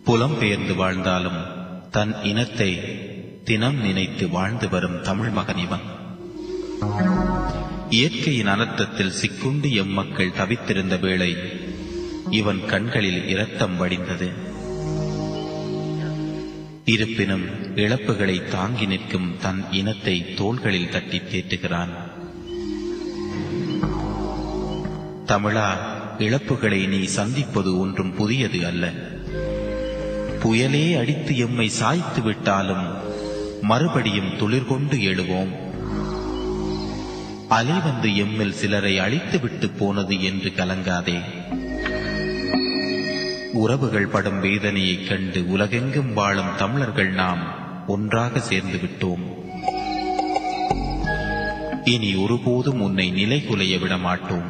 புலம்பெயர்ந்து வாழ்ந்தாலும் தன் இனத்தை தினம் நினைத்து வாழ்ந்து வரும் தமிழ் மகன் இவன் இயற்கையின் அனர்த்தத்தில் சிக்குண்டு எம்மக்கள் தவித்திருந்த வேளை இவன் கண்களில் இரத்தம் வடிந்தது இருப்பினும் இழப்புகளை தாங்கி நிற்கும் தன் இனத்தை தோள்களில் தட்டி தேற்றுகிறான் தமிழா இழப்புகளை நீ சந்திப்பது ஒன்றும் புதியது அல்ல புயலே அடித்து எம்மை சாய்த்து விட்டாலும் மறுபடியும் துளிர் கொண்டு எழுவோம் அலை வந்து எம்மில் சிலரை அழித்து விட்டு போனது என்று கலங்காதே உறவுகள் படும் வேதனையைக் கண்டு உலகெங்கும் வாழும் தமிழர்கள் நாம் ஒன்றாக சேர்ந்து விட்டோம் இனி ஒருபோதும் உன்னை நிலைகுலைய விட மாட்டோம்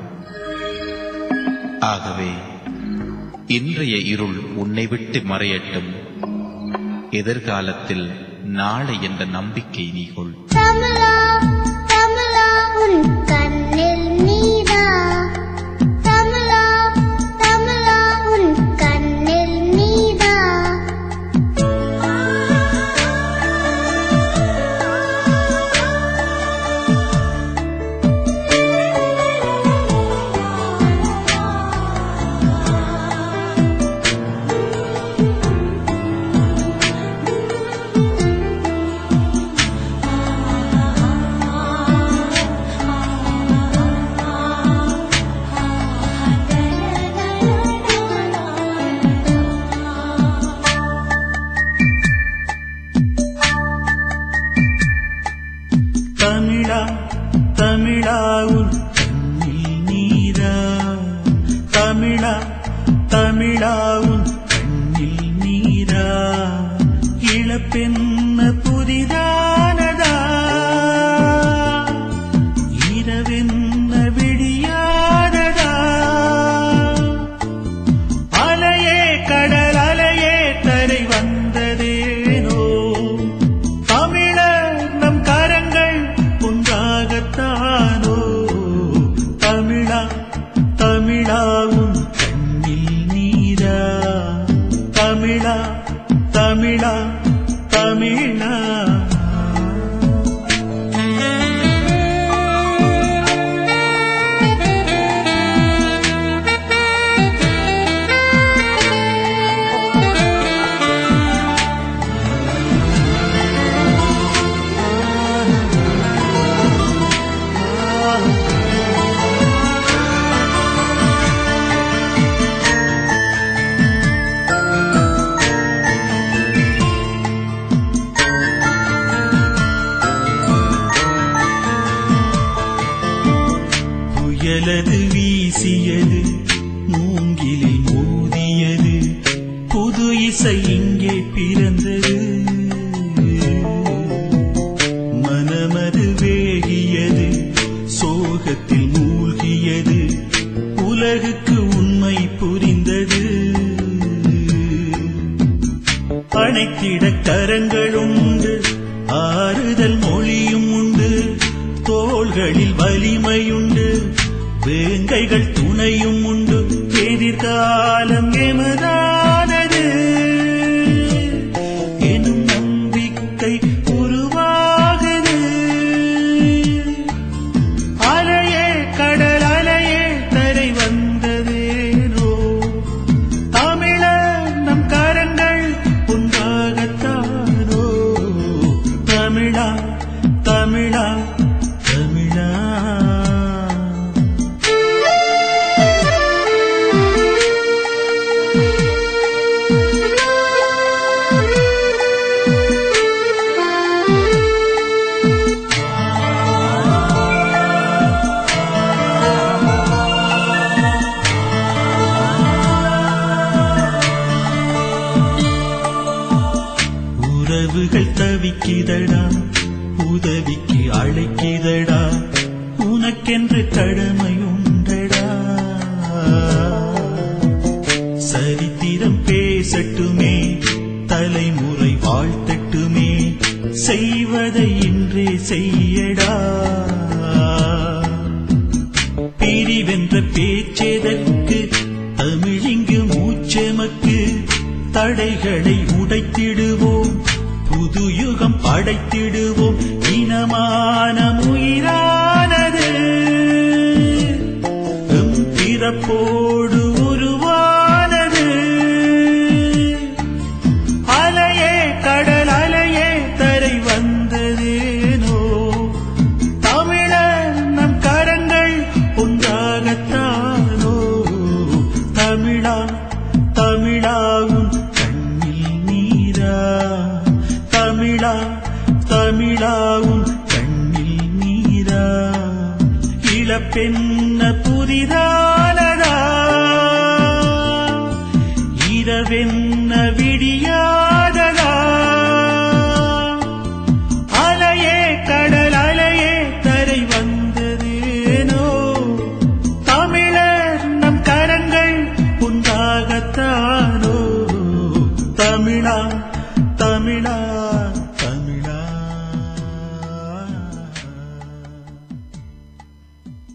ஆகவே இன்றைய இருள் உன்னை விட்டு மறையட்டும் எதிர்காலத்தில் நாளை என்ற நம்பிக்கை நீ கொள் தமிழா தமிழா உன் கண்ணில் நீரா தமிழா தமிழா உன் கண்ணில் நீரா தமிழா தமிழா உன் கண்ணில் நீரா தமிழா தமிழா உன் கண்ணில் நீரா இளப்பெண்ண புதிதானதா இரவென்ன விடியாததா அலையே கடல் அலையே தரை வந்ததேனோ தமிழர் நம் கரங்கள் ஒன்றாகத்தானோ தமிழா தமிழா உன் கண்ணில் நீரா தமிழா தமிழா தமிழா புயலது வீசியது மூங்கிலில் மோதியது புது இசை இங்கே பிறந்தது மனமது வேகியது சோகத்தில் மூழ்கியது உலகுக்கு உண்மை புரிந்தது அணைத்திட கரங்களுண்டு ஆறுதல் மொழியும் உண்டு தோள்களில் வலிமையுண்டு வேங்கைகள் துணையும் உண்டு எதிர்காலம் எமதானது எனும் நம்பிக்கை உருவாகுது அலையே கடல் அலையே தரை வந்ததேனோ தமிழர் நம் கரங்கள் ஒன்றாகத்தானோ தமிழா தமிழா தமிழா உறவுகள் தவிக்கிதடா உதவிக்கு அழைக்கிதடா உனக்கென்று கடமையுண்டடா சரித்திரம் பேசட்டுமே தலைமுறை வாழ்த்தட்டுமே செய்வதை இன்றே செய்யடா பிரிவென்ற பேச்செதற்கு தமிழிங்கு மூச்செமக்கு தடைகளை உடைத்திடுவோம் புது யுகம் படைத்திடுவோம் இனமான உயிரானது எம் பிறப்போடு உருவானது அலையே கடல் அலையே தரை வந்ததேனோ தமிழர் நம் கரங்கள் ஒன்றாகத்தானோ தமிழா தமிழாவும் கண்ணில் நீரா தமிழா தமிழாவும் கண்ணில் நீரா இளப்பெண்ண புதிதானதா இரவென்ன விடியாததா அலையே கடல் அலையே தரை வந்ததேனோ தமிழர் நம் கரங்கள் உண்டாகத்தானோ தமிழா